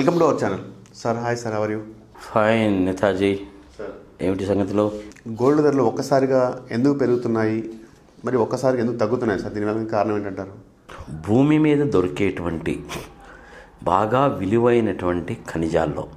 welcome to our channel sir hi sir how are you fine Netaji ఏమిటి సంగతిలో gold ధరలు ఒక్కసారిగా ఎందుకు పెరుగుతున్నాయి మరి ఒక్కసారిగా ఎందుకు తగ్గుతున్నాయి సార్ దీని వెనక కారణం ఏంటంటారు భూమి మీద దొరికేటువంటి బాగా విలువైనటువంటి ఖనిజాల్లో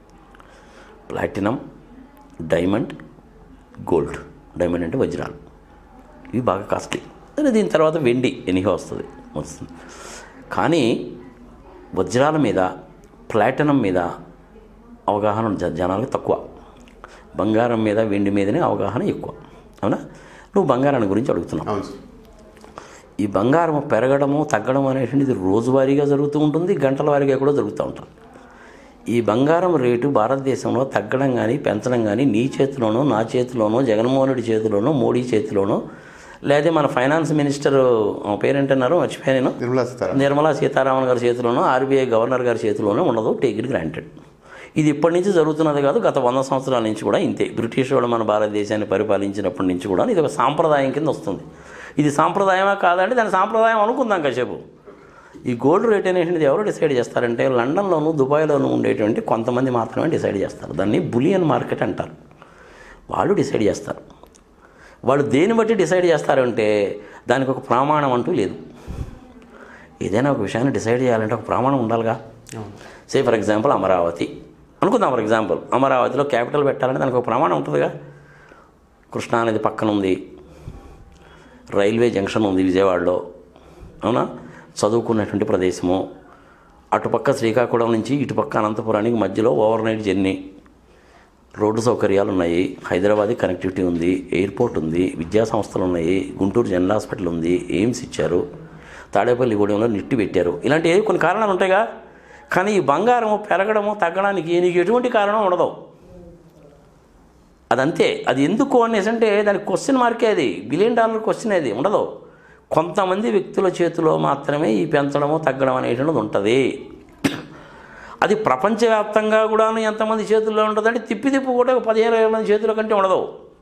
ప్లాటినం డైమండ్ గోల్డ్ డైమండ్ అంటే వజ్రాలు ఇవి బాగా కాస్ట్లీ అదే దీని తర్వాత వెండి ఎనిహో వస్తుంది వస్తుంది కానీ వజ్రాల మీద ప్లాటినం మీద అవగాహన జ- జనాలకు తక్కువ బంగారం మీద వెండి మీదనే అవగాహన ఎక్కువ అవునా నువ్వు బంగారాన్ని గురించి అడుగుతున్నావు అవును సార్ ఈ బంగారం పెరగడము తగ్గడం అనేటువంటిది రోజువారీగా జరుగుతూ ఉంటుంది గంటల వారీగా కూడా జరుగుతూ ఉంటుంది ఈ బంగారం రేటు భారతదేశంలో తగ్గడం కానీ పెంచడం కానీ నీ చేతిలోనో నా చేతిలోనో జగన్మోహన్ రెడ్డి చేతిలోనో మోడీ చేతిలోనో లేదా మన ఫైనాన్స్ మినిస్టర్ ఆమె పేరేంటన్నారు మర్చిపోయా నేను నిర్మలా సీతారామన్ నిర్మలా సీతారామన్ గారి చేతిలోనో ఆర్బీఐ గవర్నర్ గారి చేతిలోనో ఉండదు టేక్ ఇట్ గ్రాంటెడ్ ఇది ఇప్పటి నుంచి జరుగుతున్నది కాదు గత వంద సంవత్సరాల నుంచి కూడా ఇంతే బ్రిటిష్ వాళ్ళు మన భారతదేశాన్ని పరిపాలించినప్పటి నుంచి కూడా ఇది ఒక సాంప్రదాయం కింద వస్తుంది ఇది సాంప్రదాయమా కాదంటే దాని సాంప్రదాయం అనుకుందాం కాసేపు ఈ గోల్డ్ రేట్ అనేటువంటిది ఎవరు డిసైడ్ చేస్తారంటే లండన్లోను దుబాయ్లోను ఉండేటువంటి కొంతమంది మాత్రమే డిసైడ్ చేస్తారు దాన్ని బులియన్ మార్కెట్ అంటారు వాళ్ళు డిసైడ్ చేస్తారు వాళ్ళు దేన్ని బట్టి డిసైడ్ చేస్తారంటే దానికి ఒక ప్రమాణం అంటూ లేదు ఏదైనా ఒక విషయాన్ని డిసైడ్ చేయాలంటే ఒక ప్రమాణం ఉండాలిగా సే ఫర్ ఎగ్జాంపుల్ అమరావతి అనుకుందాం ఫర్ ఎగ్జాంపుల్ అమరావతిలో క్యాపిటల్ పెట్టాలంటే దానికి ఒక ప్రమాణం ఉంటుందిగా కృష్ణా నది పక్కన ఉంది రైల్వే జంక్షన్ ఉంది విజయవాడలో అవునా చదువుకున్నటువంటి ప్రదేశము అటుపక్క శ్రీకాకుళం నుంచి ఇటుపక్క అనంతపురానికి మధ్యలో ఓవర్ నైట్ జర్నీ రోడ్డు సౌకర్యాలు ఉన్నాయి హైదరాబాద్ కనెక్టివిటీ ఉంది ఎయిర్పోర్ట్ ఉంది విద్యా సంస్థలు ఉన్నాయి గుంటూరు జనరల్ హాస్పిటల్ ఉంది ఎయిమ్స్ ఇచ్చారు తాడేపల్లి గూడెంలో నిట్టి పెట్టారు ఇలాంటి ఏ కొన్ని కారణాలు ఉంటాయిగా కానీ ఈ బంగారము పెరగడము తగ్గడానికి నీకు ఎటువంటి కారణం ఉండదు అదంతే అది ఎందుకు అనేసి అంటే దానికి క్వశ్చన్ మార్కే అది బిలియన్ డాలర్ క్వశ్చన్ అది ఉండదు కొంతమంది వ్యక్తుల చేతిలో మాత్రమే ఈ పెంచడము తగ్గడం అనేటువంటిది ఉంటుంది అది ప్రపంచవ్యాప్తంగా కూడా ఎంతమంది చేతుల్లో ఉంటుందంటే తిప్పి తిప్పి కూడా ఒక పదిహేను ఇరవై మంది చేతుల కంటే ఉండదు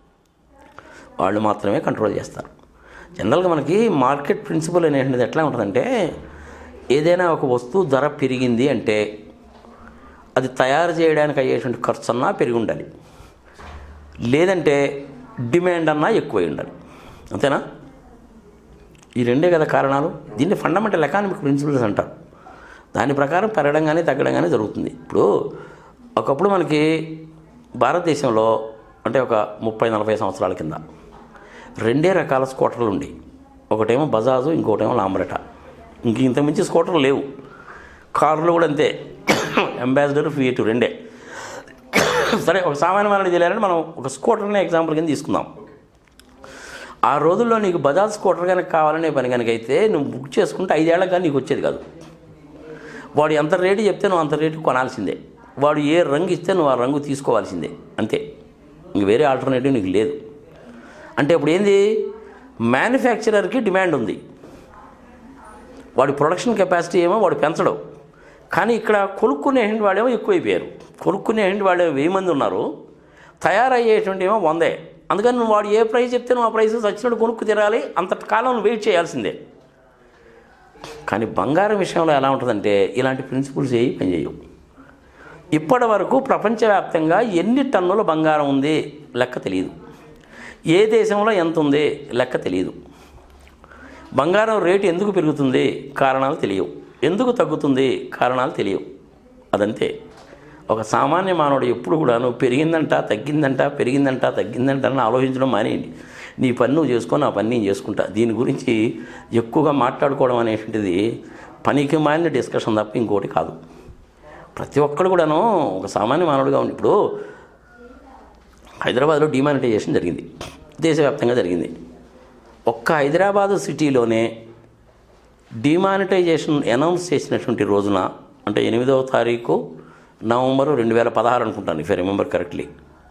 వాళ్ళు మాత్రమే కంట్రోల్ చేస్తారు జనరల్గా మనకి మార్కెట్ ప్రిన్సిపల్ అనేటువంటిది ఎట్లా ఉంటుందంటే ఏదైనా ఒక వస్తువు ధర పెరిగింది అంటే అది తయారు చేయడానికి అయ్యేటువంటి ఖర్చు అన్నా పెరిగి ఉండాలి లేదంటే డిమాండ్ అన్నా ఎక్కువై ఉండాలి అంతేనా ఈ రెండే కదా కారణాలు దీన్ని ఫండమెంటల్ ఎకానమిక్ ప్రిన్సిపల్స్ అంటారు దాని ప్రకారం పెరగడం కానీ తగ్గడం కానీ జరుగుతుంది ఇప్పుడు ఒకప్పుడు మనకి భారతదేశంలో అంటే ఒక ముప్పై నలభై సంవత్సరాల కింద రెండే రకాల స్కూటర్లు ఉండి ఒకటేమో బజాజు ఇంకోటేమో లాంబ్రెటా ఇంక ఇంతకుమించి స్కూటర్లు లేవు కార్లు కూడా అంతే అంబాసిడర్ ఫియట్ రెండే సరే ఒక సామాన్య మానవుడు తెలియాలంటే మనం ఒక స్కూటర్ని ఎగ్జాంపుల్ కింద తీసుకుందాం ఆ రోజుల్లో నీకు బజాజ్ స్కూటర్ కనుక కావాలనే పని కనుక అయితే నువ్వు బుక్ చేసుకుంటే ఐదేళ్ల కానీ నీకు వచ్చేది కాదు వాడు ఎంత రేటు చెప్తే నువ్వు అంత రేటు కొనాల్సిందే వాడు ఏ రంగు ఇస్తే నువ్వు ఆ రంగు తీసుకోవాల్సిందే అంతే ఇంక వేరే ఆల్టర్నేటివ్ నీకు లేదు అంటే ఇప్పుడు ఏంది మ్యానుఫ్యాక్చరర్కి డిమాండ్ ఉంది వాడి ప్రొడక్షన్ కెపాసిటీ ఏమో వాడు పెంచడం కానీ ఇక్కడ కొనుక్కునే వాడేమో ఎక్కువైపోయారు కొనుక్కునే వాళ్ళే వెయ్యి మంది ఉన్నారు తయారయ్యేటువంటి ఏమో వందే అందుకని నువ్వు వాడు ఏ ప్రైస్ చెప్తే నువ్వు ఆ ప్రైస్ చచ్చినట్టు కొనుక్కు తిరాలి అంత కాలం నువ్వు వెయిట్ చేయాల్సిందే కానీ బంగారం విషయంలో ఎలా ఉంటుందంటే ఇలాంటి ప్రిన్సిపల్స్ ఏవి పనిచేయవు ఇప్పటి వరకు ప్రపంచవ్యాప్తంగా ఎన్ని టన్నుల బంగారం ఉంది లెక్క తెలియదు ఏ దేశంలో ఎంత ఉంది లెక్క తెలియదు బంగారం రేటు ఎందుకు పెరుగుతుంది కారణాలు తెలియవు ఎందుకు తగ్గుతుంది కారణాలు తెలియవు అదంతే ఒక సామాన్య మానవుడు ఎప్పుడు కూడా నువ్వు పెరిగిందంట తగ్గిందంట పెరిగిందంట తగ్గిందంట అని ఆలోచించడం మానేయండి నీ పని నువ్వు చేసుకో నా పని నేను చేసుకుంటా దీని గురించి ఎక్కువగా మాట్లాడుకోవడం అనేటువంటిది పనికి మాలిన డిస్కషన్ తప్ప ఇంకోటి కాదు ప్రతి ఒక్కడు కూడాను ఒక సామాన్య మానవుడిగా ఉంది ఇప్పుడు హైదరాబాద్లో డిమానిటైజేషన్ జరిగింది దేశవ్యాప్తంగా జరిగింది ఒక్క హైదరాబాదు సిటీలోనే డిమానిటైజేషన్ అనౌన్స్ చేసినటువంటి రోజున అంటే ఎనిమిదవ తారీఖు నవంబర్ రెండు వేల పదహారు అనుకుంటాను ఇఫ్ ఐ రిమెంబర్ కరెక్ట్లీ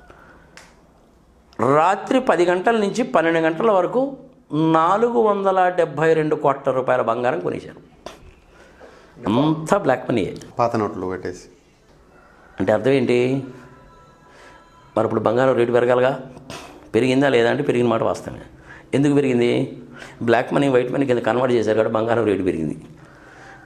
రాత్రి పది గంటల నుంచి పన్నెండు గంటల వరకు నాలుగు వందల డెబ్భై రెండు కోట్ల రూపాయల బంగారం కొనేశారు అంతా బ్లాక్ మనీయే పాత నోట్లు పెట్టేసి అంటే అర్థం ఏంటి మరి ఇప్పుడు బంగారం రేటు పెరగాలిగా పెరిగిందా లేదా అంటే పెరిగిన మాట వాస్తవమే ఎందుకు పెరిగింది బ్లాక్ మనీ వైట్ మనీ కింద కన్వర్ట్ చేశారు కాబట్టి బంగారం రేటు పెరిగింది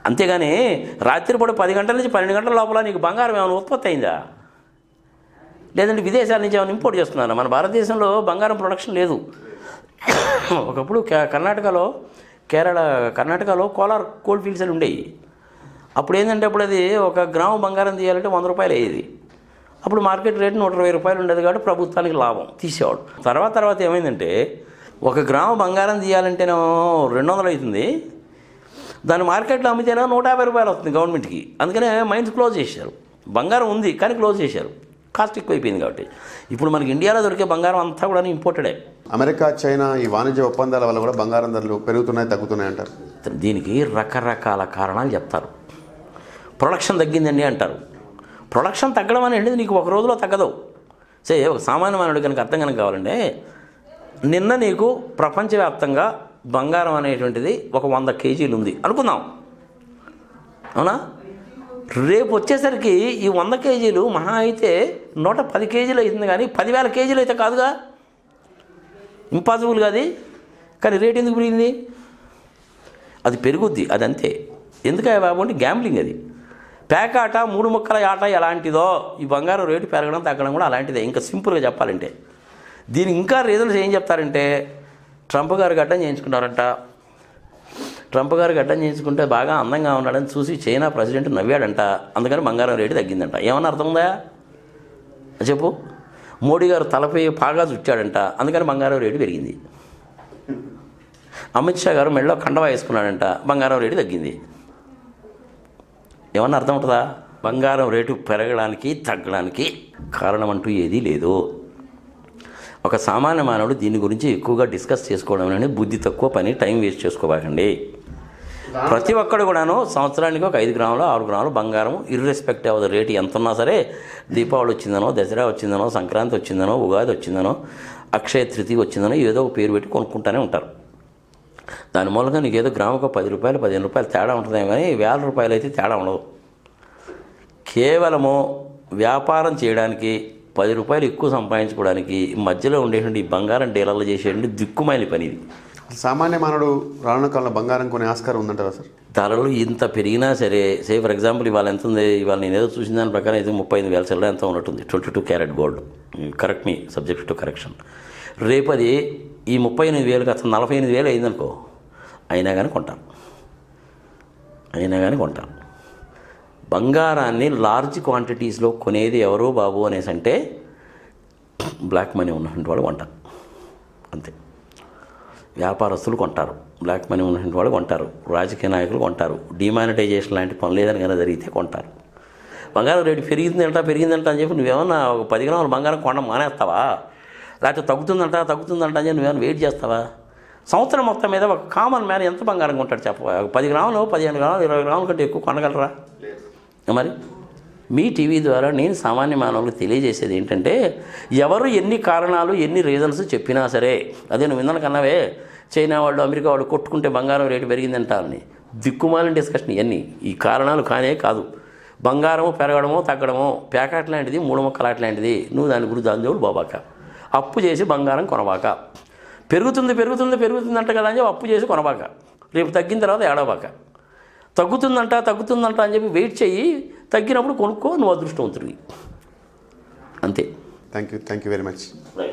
అంతేగాని రాత్రిపూట పది గంటల నుంచి పన్నెండు గంటల లోపల నీకు బంగారం ఏమైనా ఉత్పత్తి అయిందా లేదంటే విదేశాల నుంచి ఏమైనా ఇంపోర్ట్ చేస్తున్నారా మన భారతదేశంలో బంగారం ప్రొడక్షన్ లేదు ఒకప్పుడు కే- కర్ణాటకలో కేరళ కర్ణాటకలో కోలార్ కోల్డ్ ఫీల్డ్స్ అని ఉండేవి అప్పుడు ఏంటంటే అప్పుడు అది ఒక గ్రాము బంగారం తీయాలంటే వంద రూపాయలు అయ్యేది అప్పుడు మార్కెట్ రేట్ నూట ఇరవై రూపాయలు ఉండేది కాబట్టి ప్రభుత్వానికి లాభం తీసేవాడు తర్వాత తర్వాత ఏమైందంటే ఒక గ్రాము బంగారం తీయాలంటేనేమో రెండు వందలు అవుతుంది దాని మార్కెట్లో అమ్మితేనే నూట యాభై రూపాయలు వస్తుంది గవర్నమెంట్కి అందుకనే మైన్స్ క్లోజ్ చేశారు బంగారం ఉంది కానీ క్లోజ్ చేశారు కాస్ట్ ఎక్కువైపోయింది కాబట్టి ఇప్పుడు మనకి ఇండియాలో దొరికే బంగారం అంతా కూడా ఇంపోర్టెడే అమెరికా చైనా ఈ వాణిజ్య ఒప్పందాల వల్ల కూడా బంగారం ధరలు పెరుగుతున్నాయి తగ్గుతున్నాయి అంటారు దీనికి రకరకాల కారణాలు చెప్తారు ప్రొడక్షన్ తగ్గిందండి అంటారు ప్రొడక్షన్ తగ్గడం అనేది నీకు ఒక రోజులో తగ్గదు సే ఒక సామాన్య మానవుడి కనుక అర్థం కనుక కావాలంటే నిన్న నీకు ప్రపంచవ్యాప్తంగా బంగారం అనేటువంటిది ఒక వంద కేజీలు ఉంది అనుకుందాం అవునా రేపు వచ్చేసరికి ఈ వంద కేజీలు మహా అయితే నూట పది కేజీలు అవుతుంది కానీ పదివేల కేజీలు అయితే కాదుగా ఇంపాసిబుల్ కాదు కానీ రేట్ ఎందుకు పెరిగింది అది పెరుగుద్ది అది అంతే ఎందుకయ్యా బాబు అంటే గ్యాంబ్లింగ్ అది పేకాట మూడు ముక్కల ఆట ఎలాంటిదో ఈ బంగారం రేటు పెరగడం తగ్గడం కూడా అలాంటిదే ఇంకా సింపుల్గా చెప్పాలంటే దీనికి ఇంకా రీజన్స్ ఏం చెప్తారంటే ట్రంప్ గారు గడ్డం చేయించుకున్నారంట ట్రంప్ గారు గడ్డం చేయించుకుంటే బాగా అందంగా ఉన్నాడని చూసి చైనా ప్రెసిడెంట్ నవ్వాడంట అందుకని బంగారం రేటు తగ్గిందంట ఏమన్నా అర్థం ఉందా చెప్పు మోడీ గారు తలపై బాగా చుట్టాడంట అందుకని బంగారం రేటు పెరిగింది అమిత్ షా గారు మెడలో కండవా వేసుకున్నాడంట బంగారం రేటు తగ్గింది ఏమన్నా అర్థం ఉంటుందా బంగారం రేటు పెరగడానికి తగ్గడానికి కారణం అంటూ ఏదీ లేదు ఒక సామాన్య మానవుడు దీని గురించి ఎక్కువగా డిస్కస్ చేసుకోవడం అనేది బుద్ధి తక్కువ పని టైం వేస్ట్ చేసుకోబాకండి ప్రతి ఒక్కడు కూడాను సంవత్సరానికి ఒక ఐదు గ్రాములు ఆరు గ్రాములు బంగారం ఇర్రెస్పెక్ట్ ఆఫ్ ద రేట్ ఎంత ఉన్నా సరే దీపావళి వచ్చిందనో దసరా వచ్చిందనో సంక్రాంతి వచ్చిందనో ఉగాది వచ్చిందనో అక్షయ తృతీయ వచ్చిందనో ఏదో ఒక పేరు పెట్టి కొనుక్కుంటూనే ఉంటారు దాని మూలంగా నీకు ఏదో గ్రాముకు పది రూపాయలు పదిహేను రూపాయలు తేడా ఉంటుందే కానీ వేల రూపాయలు అయితే తేడా ఉండదు కేవలము వ్యాపారం చేయడానికి పది రూపాయలు ఎక్కువ సంపాదించుకోవడానికి మధ్యలో ఉండేటువంటి ఈ బంగారం డీలర్లు చేసేటువంటి దిక్కుమాలి పని ఇది సామాన్య మానవుడు రానున్న కాలంలో బంగారం కొనే ఆస్కారం ఉందంటారా సార్ ధరలు ఇంత పెరిగినా సరే సే ఫర్ ఎగ్జాంపుల్ ఇవాళ ఎంత ఉంది ఇవాళ నేను ఏదో చూసిన దాని ప్రకారం అయితే ముప్పై ఐదు వేల చిల్లర ఎంత ఉన్నట్టుంది twenty two carat gold correct మీ సబ్జెక్ట్ టు కరెక్షన్ రేపు అది ఈ ముప్పై ఎనిమిది వేలు కాస్త నలభై ఎనిమిది వేలు అయిందనుకో అయినా కానీ కొంటాను అయినా కానీ కొంటాను బంగారాన్ని లార్జ్ క్వాంటిటీస్లో కొనేది ఎవరు బాబు అనేసి అంటే బ్లాక్ మనీ ఉన్నటువంటి వాళ్ళు కొంటారు అంతే వ్యాపారస్తులు కొంటారు బ్లాక్ మనీ ఉన్నటువంటి వాళ్ళు కొంటారు రాజకీయ నాయకులు కొంటారు డిమానిటైజేషన్ లాంటి పనులు ఏదైనా కానీ జరిగితే కొంటారు బంగారం రేటు పెరిగిందంట పెరిగిందంట అని చెప్పి నువ్వేమన్నా ఒక పది గ్రాముల బంగారం కొనడం మానేస్తావా లేకపోతే తగ్గుతుందంట తగ్గుతుందంట అని చెప్పి నువ్వేమైనా వెయిట్ చేస్తావా సంవత్సరం మొత్తం మీద ఒక కామన్ మ్యాన్ ఎంత బంగారం కొంటాడు చెప్ప ఒక పది గ్రాములు పదిహేను గ్రాములు ఇరవై గ్రాముల కంటే ఎక్కువ కొనగలరా మరి మీ టీవీ ద్వారా నేను సామాన్య మానవులకు తెలియజేసేది ఏంటంటే ఎవరు ఎన్ని కారణాలు ఎన్ని రీజన్స్ చెప్పినా సరే అదే నువ్వు ఇందన కన్నావే చైనా వాళ్ళు అమెరికా వాళ్ళు కొట్టుకుంటే బంగారం రేటు పెరిగిందంటారని దిక్కుమాలిన డిస్కషన్ ఇవన్నీ ఈ కారణాలు కానే కాదు బంగారము పెరగడమో తగ్గడమో ప్యాకెట్ లాంటిది మూడు మొక్కలాట లాంటిది నువ్వు దాని గురించి దాని జోడు బాబాక అప్పు చేసి బంగారం కొనబాక పెరుగుతుంది పెరుగుతుంది పెరుగుతుంది అంట కదా అని చెప్పి అప్పు చేసి కొనబాక రేపు తగ్గిన తర్వాత ఏడబాక తగ్గుతుందంట తగ్గుతుందంట అని చెప్పి వెయిట్ చెయ్యి తగ్గినప్పుడు కొనుక్కో నువ్వు అదృష్టవంతుడివి అంతే thank you thank you very much